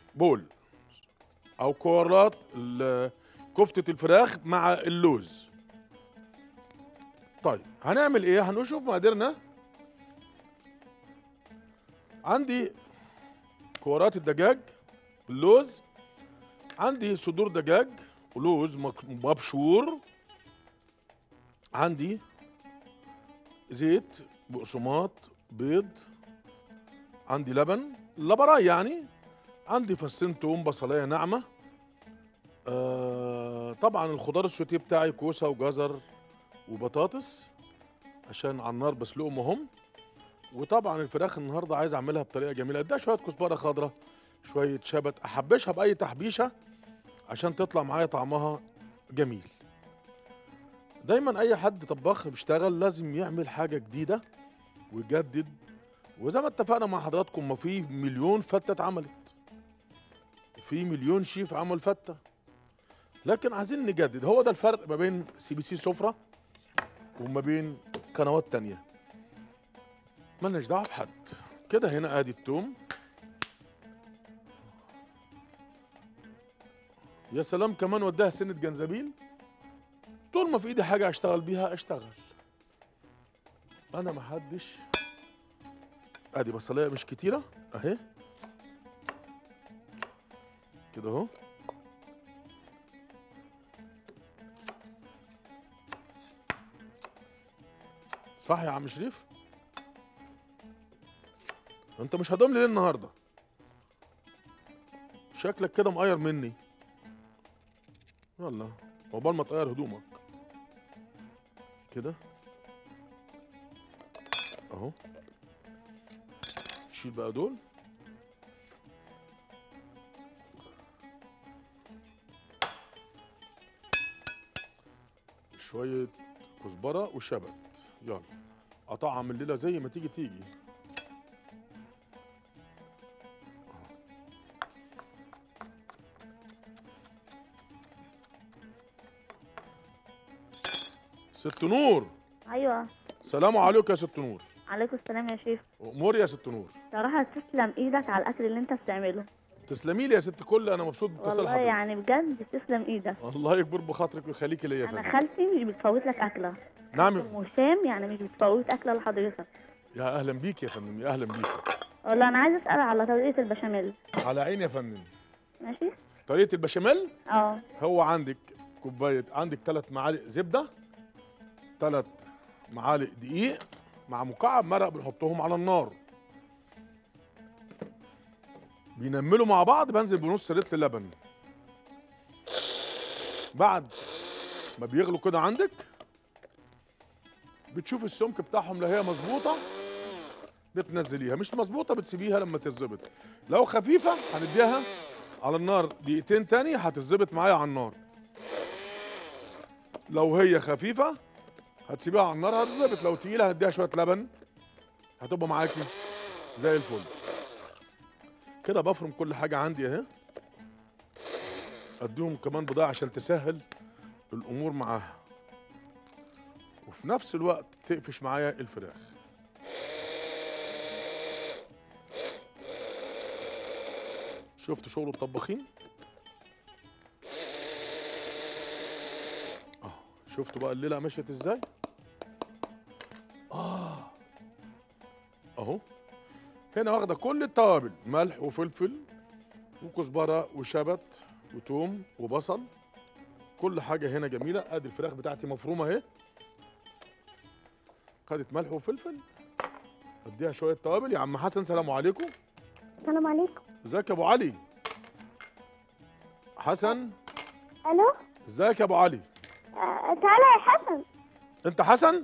بول او كورات ال- كفته الفراخ مع اللوز طيب هنعمل ايه هنشوف مقاديرنا عندي كورات الدجاج اللوز عندي صدور دجاج ولوز مك- مبشور عندي زيت بقسماط بيض عندي لبن لبراي يعني عندي فصين توم بصلايه ناعمه آه طبعا الخضار السوتيه بتاعي كوسه وجزر وبطاطس عشان على النار بسلقهم اهم وطبعا الفراخ النهارده عايز اعملها بطريقه جميله اديها شويه كزبره خضراء شويه شبت احبشها باي تحبيشه عشان تطلع معايا طعمها جميل دايما اي حد طباخ بيشتغل لازم يعمل حاجه جديده ويجدد وزي ما اتفقنا مع حضراتكم ما في مليون فته اتعملت في مليون شيف عمل فته لكن عايزين نجدد هو ده الفرق ما بين سي بي سي سفره وما بين قنوات تانية ملناش دعوه بحد كده هنا ادي التوم يا سلام كمان وديها سنه جنزبيل طول ما في ايدي حاجه اشتغل بيها اشتغل انا محدش ادي بصلايه مش كتيره اهي كده اهو صح يا عم شريف انت مش هضم لي ليه النهارده شكلك كده مقير مني يلا عقبال ما تغير هدومك كده اهو شيل بقى دول شوية كزبرة وشبت يلا أطعم الليلة زي ما تيجي تيجي ست نور ايوه سلام عليكم يا ست نور عليكم السلام يا شيف امور يا ست نور صراحة تسلم ايدك على الاكل اللي انت بتعمله تسلمي لي يا ست كل انا مبسوط باتصال والله حضرتك يعني بجد تسلم ايدك الله يكبر بخاطرك ويخليكي ليا يا انا فندم خالتي مش بتفوت لك اكله نعم ام هشام يعني مش بتفوت اكله لحضرتك يا اهلا بيك يا فندم يا اهلا بيك والله انا عايزه اسال على طريقه البشاميل على عيني يا فندم ماشي طريقه البشاميل اه هو عندك كوبايه عندك ثلاث معالق زبده ثلاث معالق دقيق مع مكعب مرق بنحطهم على النار بينملوا مع بعض بنزل بنص لتر لبن بعد ما بيغلوا كده عندك بتشوف السمك بتاعهم لو هي مظبوطه بتنزليها مش مظبوطه بتسيبيها لما تتظبط لو خفيفه هنديها على النار دقيقتين تاني هتتظبط معايا على النار لو هي خفيفه هتسيبيها على النار هتتظبط لو تقيله هنديها شويه لبن هتبقى معاكي زي الفل كده بفرم كل حاجه عندي اهي اديهم كمان بضاعه عشان تسهل الامور معاها وفي نفس الوقت تقفش معايا الفراخ شفت شغل الطباخين اه شفتوا بقى الليله مشيت ازاي اه اهو هنا واخده كل التوابل ملح وفلفل وكزبره وشبت وتوم وبصل كل حاجه هنا جميله ادي الفراخ بتاعتي مفرومه اهي خدت ملح وفلفل اديها شويه توابل يا عم حسن سلام عليكم السلام عليكم ازيك يا ابو علي حسن الو ازيك يا ابو علي تعالى يا حسن انت حسن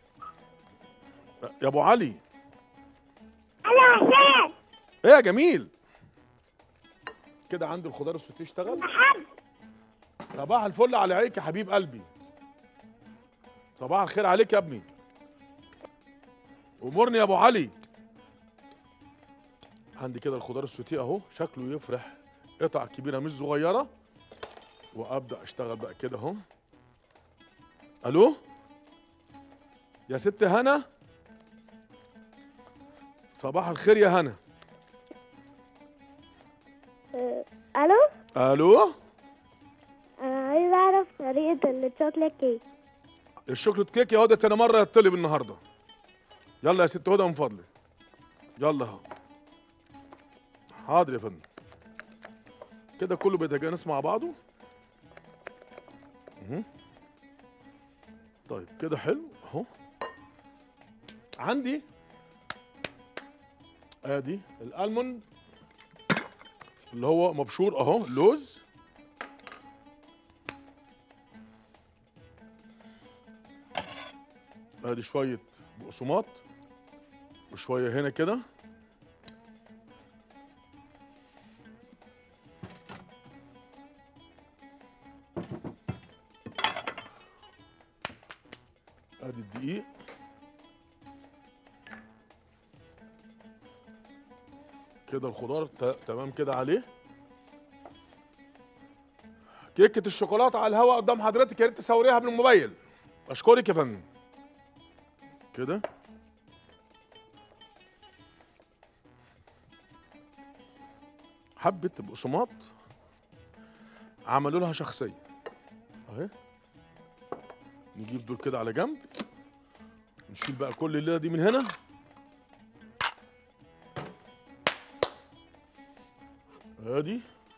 يا ابو علي انا عشان ايه يا جميل كده عندي الخضار السوتيه اشتغل حب صباح الفل على عينيك يا حبيب قلبي صباح الخير عليك يا ابني امرني يا ابو علي عندي كده الخضار السوتيه اهو شكله يفرح قطع كبيره مش صغيره وابدا اشتغل بقى كده اهو الو يا ست هنا صباح الخير يا هنا آه، الو الو انا عايز اعرف طريقة الشوكليت كيك الشوكليت كيك يا هدى تاني مره يطلب النهارده يلا يا ست هدى من فضلك يلا اهو حاضر يا فندم كده كله بيتجانس مع بعضه مهم. طيب كده حلو اهو عندي ادي الالمون اللي هو مبشور اهو لوز ادي شويه بقسماط وشويه هنا كده ادي الدقيق كده الخضار ت- تمام كده عليه كيكة الشوكولاتة على الهواء قدام حضرتك يا ريت تصوريها بالموبايل اشكرك يا فندم كده حبة بقسماط عملوا لها شخصية اهي نجيب دول كده على جنب نشيل بقى كل الليلة دي من هنا ادي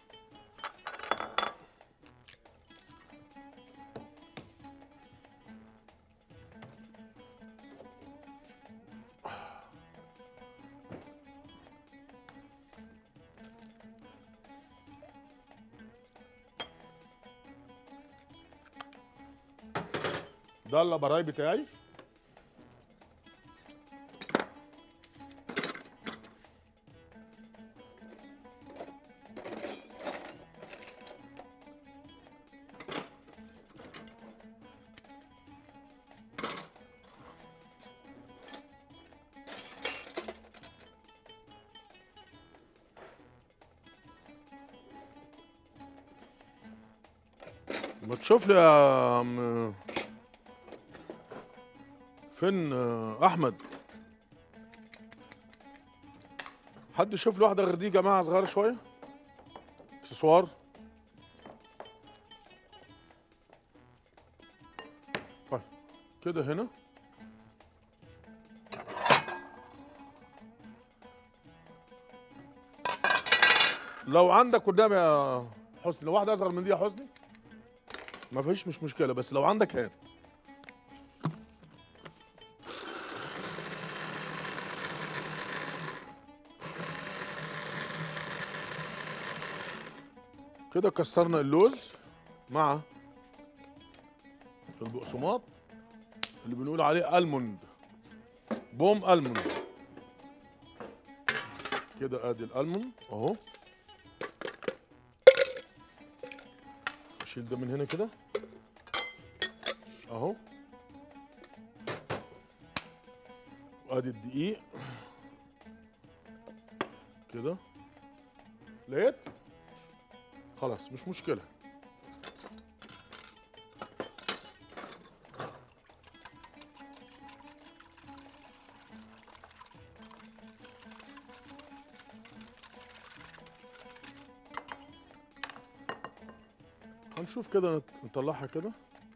ده اللابراي بتاعي ما تشوف لي يا عم فين آه، احمد حد يشوف لي واحده غير دي يا جماعه صغيره شويه اكسسوار طيب كده هنا لو عندك قدام يا حسني لو واحده اصغر من دي يا حسني ما فيش مش مشكله بس لو عندك هات كده كسرنا اللوز مع البقسماط اللي بنقول عليه الموند بوم الموند كده ادي الالموند اهو اشيل ده من هنا كده اهو وادي الدقيق كده لقيت خلاص مش مشكلة هنشوف كده نط- نطلعها كده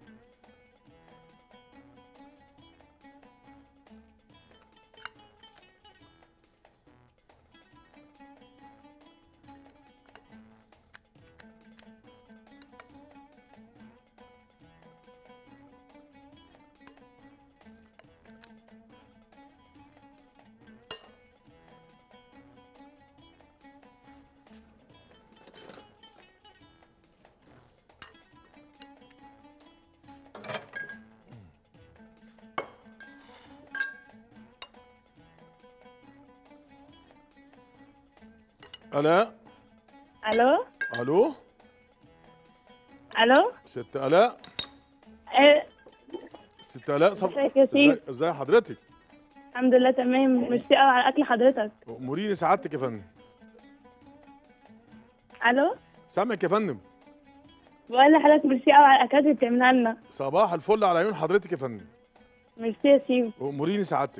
الاء الو الو الو ست الاء إيه، ست الاء صب... ازيك يا سيدي؟ ازاي ازاي حضرتك الحمد لله تمام ميرسي قوي على اكل حضرتك اموريني سعادتك يا فندم الو سامعك يا فندم بقول لحضرتك ميرسي قوي على الاكلات اللي بتعملها لنا صباح الفل على عيون حضرتك يا فندم ميرسي يا سيدي اموريني سعادتك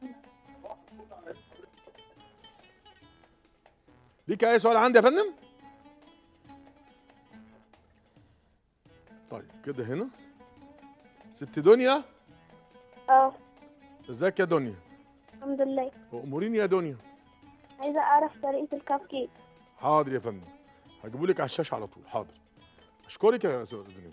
ليك اي سؤال عندي يا فندم طيب كده هنا ست دنيا اه ازيك يا دنيا الحمد لله واموريني يا دنيا عايزة أعرف طريقة الكب كيك حاضر يا فندم هجيبه لك على الشاشه على طول حاضر اشكرك يا استاذ دنيا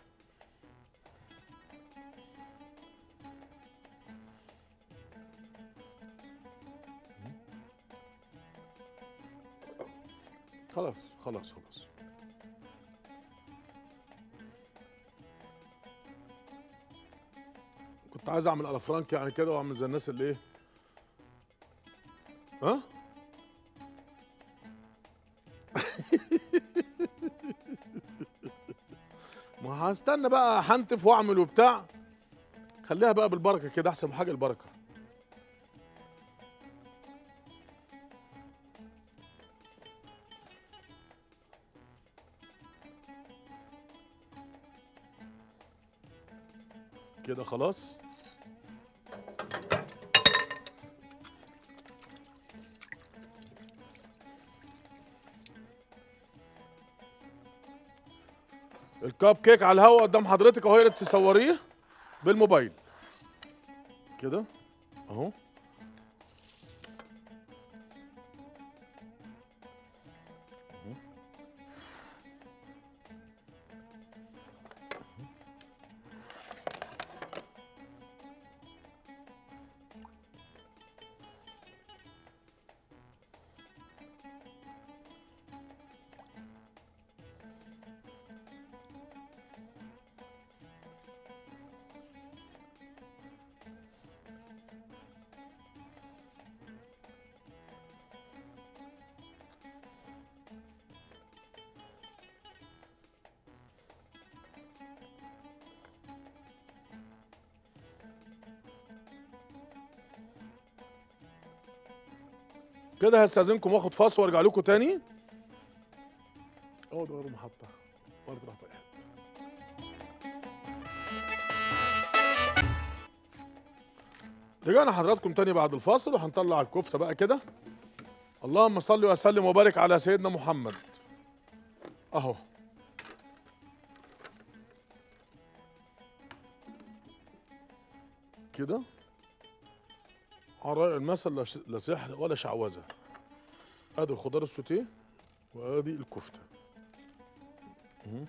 خلاص خلاص خلاص كنت عايز اعمل الافرانك يعني كده واعمل زي الناس اللي ايه ها ما هستنى بقى هنتف واعمل وبتاع خليها بقى بالبركه كده احسن حاجه البركه كده خلاص الكاب كيك على الهواء قدام حضرتك اهو يا ريت تصوريه بالموبايل كده اهو أهو. كده هستاذنكم واخد فاصل وارجع لكم تاني اقعد غير محطه برضه راح بقى رجعنا حضراتكم تاني بعد الفاصل وهنطلع الكفته بقى كده اللهم صل وسلم وبارك على سيدنا محمد اهو كده عراء المثل لا ش- لا سحر ولا شعوذه ادي الخضار السوتيه وادي الكفته مهم.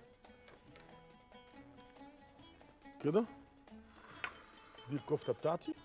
كده دي الكفته بتاعتي